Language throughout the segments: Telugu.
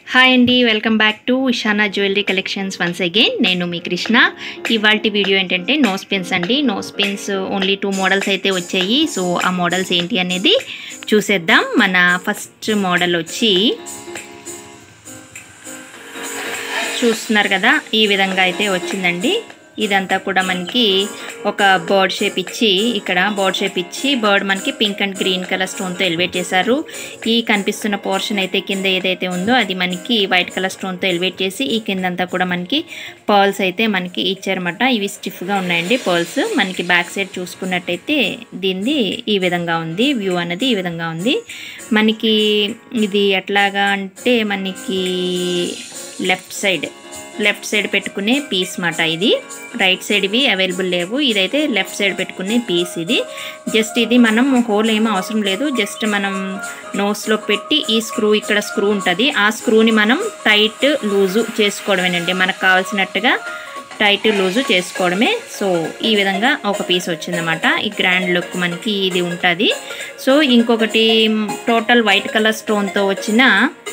హాయ్ అండి welcome back to Ishana jewellery collections once again నేను మీ కృష్ణ ఇవాళ వీడియో ఏంటంటే నోస్ పిన్స్ అండి nose pins only two models అయితే వచ్చాయి సో ఆ మోడల్స్ ఏంటి అనేది చూసేద్దాం మన ఫస్ట్ మోడల్ వచ్చి చూస్తున్నారు కదా ఈ విధంగా అయితే వచ్చిందండి ఇదంతా కూడా మనకి ఒక బర్డ్ షేప్ ఇచ్చి ఇక్కడ బర్డ్ షేప్ ఇచ్చి బర్డ్ మనకి పింక్ అండ్ గ్రీన్ కలర్ స్టోన్తో ఎలివేట్ చేశారు ఈ కనిపిస్తున్న పోర్షన్ అయితే కింద ఏదైతే ఉందో అది మనకి వైట్ కలర్ స్టోన్తో ఎలివేట్ చేసి ఈ కిందంతా కూడా మనకి పర్ల్స్ అయితే మనకి ఇచ్చారన్నమాట ఇవి స్టిఫ్గా ఉన్నాయండి పర్ల్స్ మనకి బ్యాక్ సైడ్ చూసుకున్నట్టయితే దీనిది ఈ విధంగా ఉంది వ్యూ అనేది ఈ విధంగా ఉంది మనకి ఇది ఎట్లాగా అంటే మనకి లెఫ్ట్ సైడ్ లెఫ్ట్ సైడ్ పెట్టుకునే పీస్ మాట ఇది రైట్ సైడ్ ఇవి అవైలబుల్ లేవు ఇదైతే లెఫ్ట్ సైడ్ పెట్టుకునే పీస్ ఇది జస్ట్ ఇది మనం హోల్ ఏమీ అవసరం లేదు జస్ట్ మనం నోస్లో పెట్టి ఈ స్క్రూ ఇక్కడ స్క్రూ ఉంటుంది ఆ స్క్రూని మనం టైట్ లూజు చేసుకోవడమేనండి మనకు కావాల్సినట్టుగా టైట్ లూజు చేసుకోవడమే సో ఈ విధంగా ఒక పీస్ వచ్చిందన్నమాట ఈ గ్రాండ్ లుక్ మనకి ఇది ఉంటుంది సో ఇంకొకటి టోటల్ వైట్ కలర్ స్టోన్తో వచ్చిన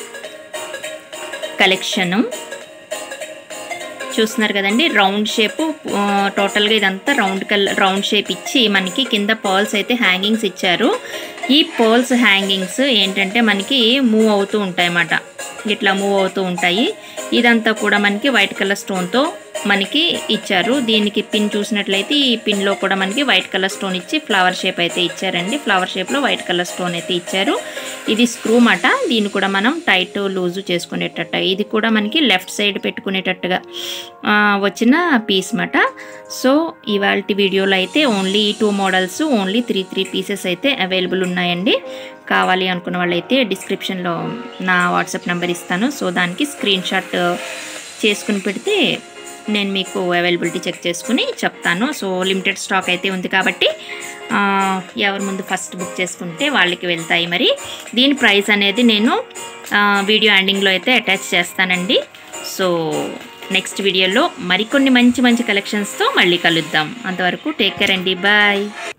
కలెక్షను చూస్తున్నారు కదండి రౌండ్ షేప్ టోటల్గా ఇదంతా రౌండ్ కలర్ రౌండ్ షేప్ ఇచ్చి మనకి కింద పర్ల్స్ అయితే హ్యాంగింగ్స్ ఇచ్చారు ఈ పర్ల్స్ హ్యాంగింగ్స్ ఏంటంటే మనకి మూవ్ అవుతూ ఉంటాయి అన్నమాట ఇట్లా మూవ్ అవుతూ ఉంటాయి ఇదంతా కూడా మనకి వైట్ కలర్ స్టోన్తో మనకి ఇచ్చారు దీనికి పిన్ చూసినట్లయితే ఈ పిన్లో కూడా మనకి వైట్ కలర్ స్టోన్ ఇచ్చి ఫ్లవర్ షేప్ అయితే ఇచ్చారండి ఫ్లవర్ షేప్లో వైట్ కలర్ స్టోన్ అయితే ఇచ్చారు ఇది స్క్రూ మాట దీన్ని కూడా మనం టైట్ లూజు చేసుకునేటట్టు ఇది కూడా మనకి లెఫ్ట్ సైడ్ పెట్టుకునేటట్టుగా వచ్చిన పీస్ మాట సో ఇవాళ వీడియోలో అయితే ఓన్లీ ఈ two models only three three pieces అయితే అవైలబుల్ ఉన్నాయండి కావాలి అనుకున్న వాళ్ళైతే డిస్క్రిప్షన్లో నా వాట్సాప్ నెంబర్ ఇస్తాను సో దానికి స్క్రీన్ షాట్ చేసుకుని పెడితే నేను మీకు అవైలబిలిటీ చెక్ చేసుకుని చెప్తాను సో లిమిటెడ్ స్టాక్ అయితే ఉంది కాబట్టి ఎవరు ముందు ఫస్ట్ బుక్ చేసుకుంటే వాళ్ళకి వెళ్తాయి మరి దీని ప్రైస్ అనేది నేను వీడియో ఎండింగ్లో అయితే అటాచ్ చేస్తానండి సో నెక్స్ట్ వీడియోలో మరికొన్ని మంచి మంచి కలెక్షన్స్తో మళ్ళీ కలుద్దాం అంతవరకు టేక్ కేర్ అండి బాయ్